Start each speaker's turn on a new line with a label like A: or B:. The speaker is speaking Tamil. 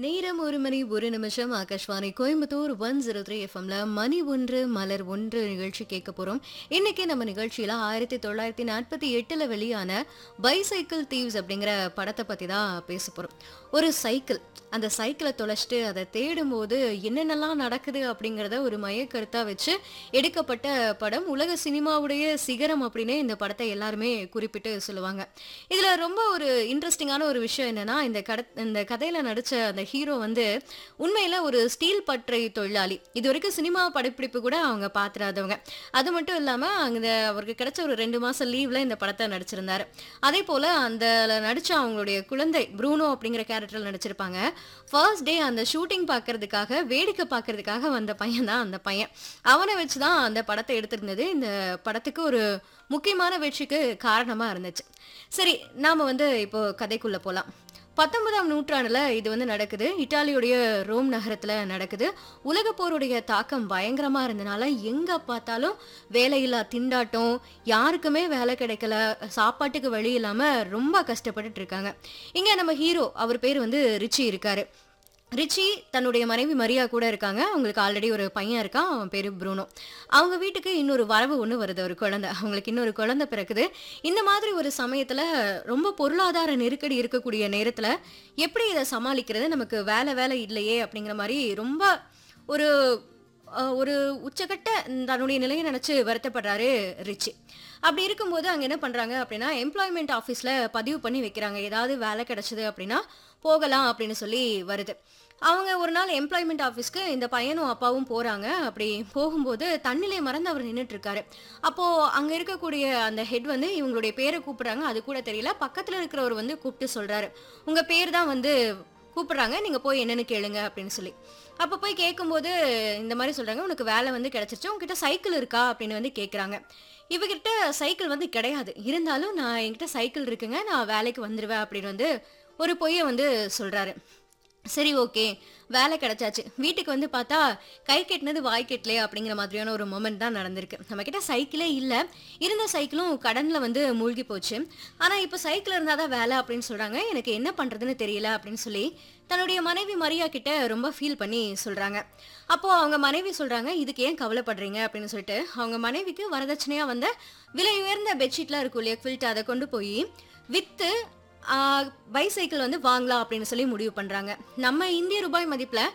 A: நேரம் ஒரு மணி ஒரு நிமிஷம் Akashvani Coimbatore one zero three எஃப்எம்ல மணி ஒன்று மலர் ஒன்று நிகழ்ச்சி கேட்க போறோம் இன்னைக்கு நம்ம நிகழ்ச்சியில ஆயிரத்தி தொள்ளாயிரத்தி நாற்பத்தி எட்டுல வெளியான பைசைக்கிள் தீவ்ஸ் அப்படிங்கிற படத்தை பத்தி தான் பேச போறோம் ஒரு சைக்கிள் அந்த சைக்கிளை தொலைச்சிட்டு அதை தேடும்போது என்னென்னலாம் நடக்குது அப்படிங்கிறத ஒரு மையக்கருத்தா வச்சு எடுக்கப்பட்ட படம் உலக சினிமாவுடைய சிகரம் அப்படின்னே இந்த படத்தை எல்லாருமே குறிப்பிட்டு சொல்லுவாங்க இதுல ரொம்ப ஒரு இன்ட்ரெஸ்டிங்கான ஒரு விஷயம் என்னன்னா இந்த கட இந்த கதையில நடிச்ச அந்த ஹீரோ வந்து உண்மையில ஒரு ஸ்டீல் பட்டறை தொழிலாளி இது வரைக்கும் சினிமா படப்பிடிப்பு கூட அவங்க பாத்துறாதவங்க அது மட்டும் இல்லாம அங்க அவருக்கு கிடைச்ச ஒரு ரெண்டு மாசம் லீவ்ல இந்த படத்தை நடிச்சிருந்தாரு அதே போல அந்த நடிச்ச அவங்களுடைய குழந்தை ப்ரூனோ அப்படிங்கிற கேரக்டர்ல நடிச்சிருப்பாங்க ஃபர்ஸ்ட் டே அந்த ஷூட்டிங் பார்க்கறதுக்காக வேடிக்கை பார்க்கறதுக்காக வந்த பையன் தான் அந்த பையன் அவனை வச்சு தான் அந்த படத்தை எடுத்திருந்தது இந்த படத்துக்கு ஒரு முக்கியமான வெற்றிக்கு காரணமா இருந்துச்சு சரி நாம வந்து இப்போ கதைக்குள்ள போலாம் பத்தொன்பதாம் நூற்றாண்டுல இது வந்து நடக்குது இட்டாலியுடைய ரோம் நகரத்துல நடக்குது உலகப் போருடைய தாக்கம் பயங்கரமா இருந்தனால எங்க பார்த்தாலும் வேலையில்லா திண்டாட்டம் யாருக்குமே வேலை கிடைக்கல சாப்பாட்டுக்கு வழி இல்லாம ரொம்ப கஷ்டப்பட்டுட்டு இருக்காங்க இங்க நம்ம ஹீரோ அவர் பேர் வந்து ரிச்சி இருக்காரு ரிச்சி தன்னுடைய மனைவி மரியா கூட இருக்காங்க அவங்களுக்கு ஆல்ரெடி ஒரு பையன் இருக்கான் அவன் பேரு ப்ரூனோ அவங்க வீட்டுக்கு இன்னொரு வரவு ஒன்று வருது ஒரு குழந்தை அவங்களுக்கு இன்னொரு குழந்தை பிறக்குது இந்த மாதிரி ஒரு சமயத்துல ரொம்ப பொருளாதார நெருக்கடி இருக்கக்கூடிய நேரத்துல எப்படி இதை சமாளிக்கிறது நமக்கு வேலை வேலை இல்லையே அப்படிங்கிற மாதிரி ரொம்ப ஒரு அஹ், ஒரு உச்சகட்ட தன்னுடைய நிலையை நினைச்சு வருத்தப்படுறாரு ரிச்சி அப்படி இருக்கும்போது அங்க என்ன பண்றாங்க அப்படின்னா எம்ப்ளாய்மெண்ட் ஆஃபீஸ்ல பதிவு பண்ணி வைக்கிறாங்க ஏதாவது வேலை கிடைச்சது அப்படின்னா போகலாம் அப்படின்னு சொல்லி வருது அவங்க ஒரு நாள் எம்ப்ளாய்மெண்ட் ஆஃபீஸ்க்கு இந்த பையனும் அப்பாவும் போறாங்க அப்படி போகும்போது தண்ணிலே மறந்து அவர் நின்றுட்டு இருக்காரு அப்போ அங்க இருக்கக்கூடிய அந்த ஹெட் வந்து இவங்களுடைய பேரை கூப்பிடுறாங்க அது கூட தெரியல பக்கத்துல இருக்கிறவர் வந்து கூப்பிட்டு சொல்றாரு உங்க பேர் தான் வந்து கூப்பிடுறாங்க நீங்க போய் என்னன்னு கேளுங்க அப்படின்னு சொல்லி அப்ப போய் கேட்கும்போது இந்த மாதிரி சொல்றாங்க உனக்கு வேலை வந்து கிடைச்சிருச்சு உங்ககிட்ட சைக்கிள் இருக்கா அப்படின்னு வந்து கேக்குறாங்க இவகிட்ட சைக்கிள் வந்து கிடையாது இருந்தாலும் நான் என்கிட்ட சைக்கிள் இருக்குங்க நான் வேலைக்கு வந்துடுவேன் அப்படின்னு வந்து ஒரு பொய்யை வந்து சொல்றாரு சரி ஓகே வேலை கிடைச்சாச்சு வீட்டுக்கு வந்து பார்த்தா கை கெட்டினது வாய் கெட்டலையே அப்படிங்கிற மாதிரியான ஒரு மொமெண்ட் தான் நடந்திருக்கு நம்ம கிட்ட சைக்கிளே இல்லை இருந்த சைக்கிளும் கடன்ல வந்து மூழ்கி போச்சு ஆனா இப்போ சைக்கிள் இருந்தால் தான் வேலை அப்படின்னு சொல்றாங்க எனக்கு என்ன பண்றதுன்னு தெரியல அப்படின்னு சொல்லி தன்னுடைய மனைவி மரியா கிட்ட ரொம்ப ஃபீல் பண்ணி சொல்றாங்க அப்போ அவங்க மனைவி சொல்றாங்க இதுக்கு ஏன் கவலைப்படுறீங்க அப்படின்னு சொல்லிட்டு அவங்க மனைவிக்கு வரதட்சணையா வந்த விலை உயர்ந்த பெட்ஷீட்லாம் இருக்கும் இல்லையா குவில்ட் அதை கொண்டு போய் வித்து பைசைக்கிள் வந்து வாங்கலாம் அப்படின்னு சொல்லி முடிவு பண்றாங்க நம்ம இந்திய ரூபாய் மதிப்புல